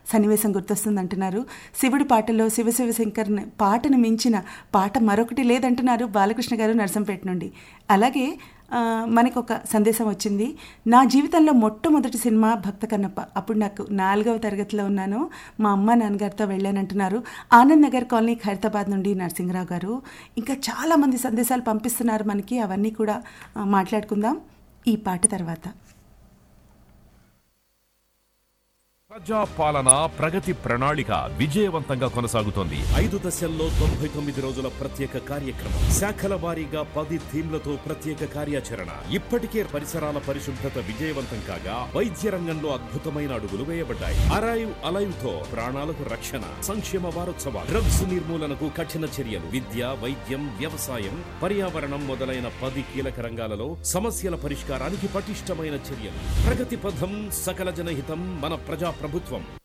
సన్నివేశం గుర్తొస్తుంది అంటున్నారు శివుడి పాటలో శివ శివశంకర్ పాటను మించిన పాట మరొకటి లేదంటున్నారు బాలకృష్ణ గారు నరసంపేట నుండి అలాగే ఆ, మనకు ఒక సందేశం వచ్చింది నా జీవితంలో మొట్టమొదటి సినిమా భక్త కన్నప్ప అప్పుడు నాకు నాలుగవ తరగతిలో ఉన్నాను మా అమ్మ నాన్నగారితో వెళ్ళానంటున్నారు ఆనంద్ నగర్ కాలనీ ఖైరతాబాద్ నుండి నరసింహరావు గారు ఇంకా చాలామంది సందేశాలు పంపిస్తున్నారు మనకి అవన్నీ కూడా ఆ, మాట్లాడుకుందాం ఈ పాట తర్వాత ప్రజా పాలన ప్రగతి ప్రణాళిక విజయవంతంగా కొనసాగుతోంది ఐదు దశల్లో తొంభై తొమ్మిది రోజుల ప్రత్యేక కార్యక్రమం శాఖల వారీగా పది థీమ్లతో ప్రత్యేక కార్యాచరణ ఇప్పటికే పరిసరాల పరిశుభ్రత విజయవంతం కాగా వైద్య రంగంలో అద్భుతమైన అడుగులు వేయబడ్డాయి అరైవ్ అలైవ్ తో ప్రాణాలకు రక్షణ సంక్షేమ వారోత్సవాలు డ్రగ్స్ నిర్మూలనకు కఠిన చర్యలు విద్య వైద్యం వ్యవసాయం పర్యావరణం మొదలైన పది కీలక రంగాలలో సమస్యల పరిష్కారానికి పటిష్టమైన చర్యలు ప్రగతి పథం సకల జనహితం మన ప్రజా ప్రభుత్వం